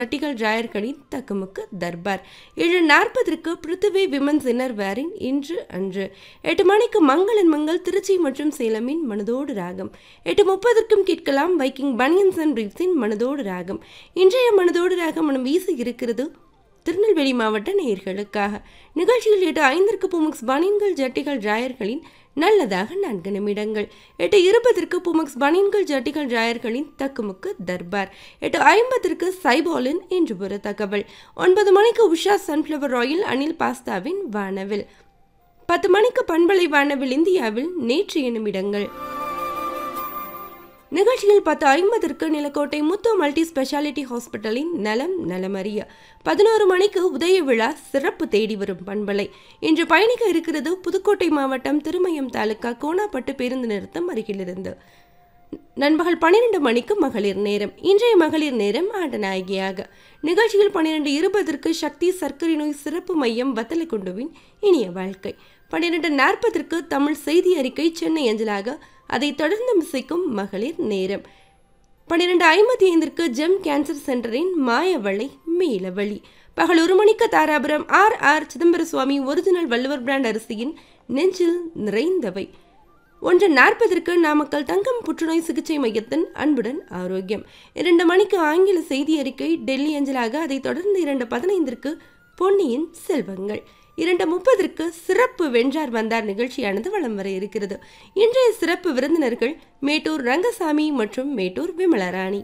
ஜட்டிகள் ஜாயர்களின் தக்குமுக்கு தர்பார் ஏழு நாற்பதற்கு பிருத்திவி விமன்ஸ் இன்னர்வேரின் இன்று அன்று எட்டு மணிக்கு மங்களன் மங்கள் திருச்சி மற்றும் சேலமின் மனதோடு ராகம் எட்டு முப்பதற்கும் கேட்கலாம் வைக்கிங் பனியன்ஸ் அண்ட் ரீப்ஸின் மனதோடு ராகம் இன்றைய மனதோடு ராகம் மனம் வீசி இருக்கிறது திருநெல்வேலி மாவட்ட நேயர்களுக்காக நிகழ்ச்சியில் எட்டு ஐந்திற்கு புமுக்ஸ் பனியன்கள் ஜட்டிகள் ஜாயர்களின் நல்லதாக நான்கு நிமிடங்கள் எட்டு இருபதற்கு புமக்ஸ் பனியன்கள் ஜட்டிகள் ஜாயர்களின் தக்குமுக்கு தர்பார் எட்டு ஐம்பதற்கு சைபாலின் என்று ஒரு தகவல் ஒன்பது மணிக்கு உஷா சன்ஃப்ளவர் ஆயில் அனில் பாஸ்தாவின் வானவில் பத்து மணிக்கு பண்பலை வானவில் இந்தியாவில் நேற்றைய நிமிடங்கள் நிகழ்ச்சியில் பத்து ஐம்பதற்கு நிலக்கோட்டை முத்து மல்டி ஸ்பெஷாலிட்டி ஹாஸ்பிட்டலின் நலம் நலமறிய பதினோரு மணிக்கு உதய விழா சிறப்பு தேடி வரும் பண்பலை இன்று பயணிக்க இருக்கிறது புதுக்கோட்டை மாவட்டம் திருமயம் தாலுகா கோணாப்பட்டு பேருந்து நிறுத்தம் அருகிலிருந்து நண்பகல் பன்னிரண்டு மணிக்கு மகளிர் நேரம் இன்றைய மகளிர் நேரம் ஆட்டநாயகியாக நிகழ்ச்சியில் பன்னிரண்டு இருபதற்கு சக்தி சர்க்கரை நோய் சிறப்பு மையம் வத்தலைக்குண்டுவின் இனிய வாழ்க்கை பன்னிரண்டு நாற்பதற்கு தமிழ் செய்தி அறிக்கை சென்னை அஞ்சலாக அதைத் தொடர்ந்து மிசைக்கும் மகளிர் நேரம் பன்னிரண்டு ஐம்பத்தி ஐந்திற்கு ஜெம் கேன்சர் சென்டரின் மாயவளை மீளவழி பகல் ஒரு மணிக்கு Dharapuram R R Chidambara Swami original Valluvar brand அரிசியின் நெஞ்சில் நிறைந்தவை ஒன்று நாற்பதற்கு நாமக்கல் தங்கம் புற்றுநோய் சிகிச்சை மையத்தின் அன்புடன் ஆரோக்கியம் இரண்டு மணிக்கு ஆங்கில செய்தி அறிக்கை டெல்லி அஞ்சலாக அதைத் தொடர்ந்து இரண்டு பதினைந்திற்கு பொன்னியின் செல்வங்கள் இரண்டு முப்பதற்கு சிறப்பு வென்றார் வந்தார் நிகழ்ச்சியானது வலம் வர இருக்கிறது இன்றைய சிறப்பு விருந்தினர்கள் மேட்டூர் ரங்கசாமி மற்றும் மேட்டூர் விமலராணி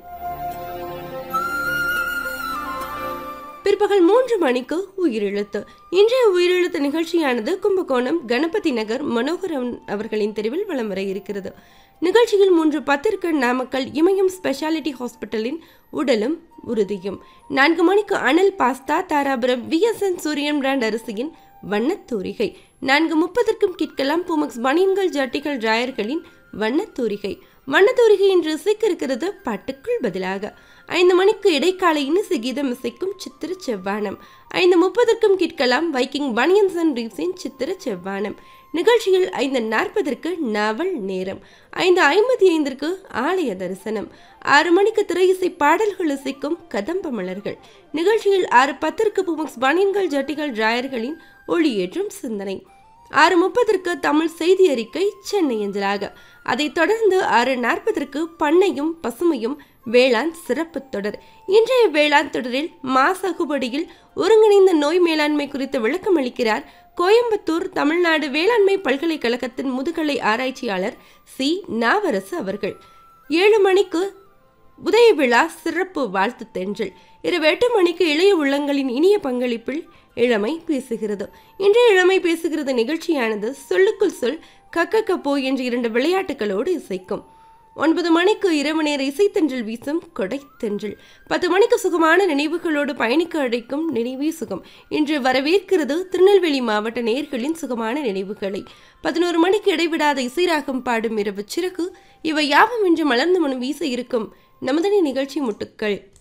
பிற்பகல் மூன்று மணிக்கு உயிரெழுத்து இன்றைய உயிரெழுத்து நிகழ்ச்சியானது கும்பகோணம் கணபதி நகர் மனோகரன் அவர்களின் தெருவில் வலம் வர இருக்கிறது நிகழ்ச்சியில் மூன்று பத்திற்கு நாமக்கல் இமயம் ஸ்பெஷாலிட்டி ஹாஸ்பிட்டலின் உடலும் உறுதியும் நான்கு மணிக்கு Anil pasta Dharapuram VSN Suriyan brand அரிசியின் வண்ணத்தூரிகை நான்கு முப்பதற்கும் கேட்கலாம் புமக்ஸ் பனியன்கள் ஜட்டிகள் ஜாயர்களின் வண்ணத்தூரிகை வண்ணத்தூரிகை இன்று இசைக்க இருக்கிறது பாட்டுக்குள் பதிலாக ஐந்து மணிக்கு இடைக்கால இனிசு கீதம் இசைக்கும் சித்திர செவ்வானம் ஐந்து முப்பதற்கும் கேட்கலாம் வைக்கிங் பனியன்ஸ் அண்ட் ரீவ்ஸின் சித்திர செவ்வானம் நிகழ்ச்சியில் ஐந்து நாற்பதற்கு நாவல் நேரம் ஐந்து ஐம்பத்தி ஐந்திற்கு ஆலய தரிசனம் ஆறு மணிக்கு திரையிசை பாடல்கள் இசைக்கும் கதம்ப மலர்கள் நிகழ்ச்சியில் ஆறு பத்திற்கு புமக்ஸ் பனியன்கள் ஜட்டிகள் ஜாயர்களின் ஒளியேற்றும் சிந்தனை ஆறு முப்பதற்கு தமிழ் செய்தி அறிக்கை சென்னை அஞ்சலாக அதைத் தொடர்ந்து ஆறு நாற்பதற்கு பண்ணையும் பசுமையும் வேளாண் சிறப்பு தொடர் இன்றைய வேளாண் தொடரில் மாசகுபடியில் ஒருங்கிணைந்த நோய் மேலாண்மை குறித்து விளக்கம் அளிக்கிறார் கோயம்புத்தூர் தமிழ்நாடு வேளாண்மை பல்கலைக்கழகத்தின் முதுகலை ஆராய்ச்சியாளர் சி நாவரசு அவர்கள் ஏழு மணிக்கு உதய விழா சிறப்பு வாழ்த்து தென்றல் இரவு எட்டு மணிக்கு இளைய உள்ளங்களின் இனிய பங்களிப்பில் இளமை பேசுகிறது இன்றைய இளமை பேசுகிறது நிகழ்ச்சியானது சொல்லுக்குள் சொல் கக்க போ என்ற இரண்டு விளையாட்டுகளோடு இசைக்கும் ஒன்பது மணிக்கு இரவு நேர இசைத்தென்றல் வீசும் கொடை தென்றல் பத்து மணிக்கு சுகமான நினைவுகளோடு பயணிக்க அழைக்கும் நினைவே சுகம் இன்று வரவேற்கிறது திருநெல்வேலி மாவட்ட நேர்களின் சுகமான நினைவுகளை பதினோரு மணிக்கு இடைவிடாத இசைராகம் பாடும் இரவு சிறகு இவை யாவும் இன்று மலர்ந்து மனம் வீச இருக்கும் நமதனி நிகழ்ச்சி முட்டுக்கள்